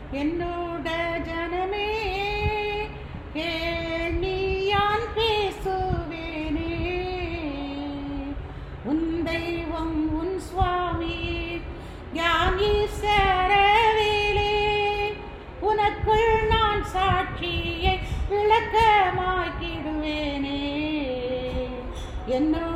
என்னோட ஜனமே கேணியான் பேசுவேனே உன் தெய்வம் உன் சுவாமி யான் ஈஸ்வரவேலே உனக்குள் நான் சாட்சியை விளக்கமாக்கிடுவேனே என்னோட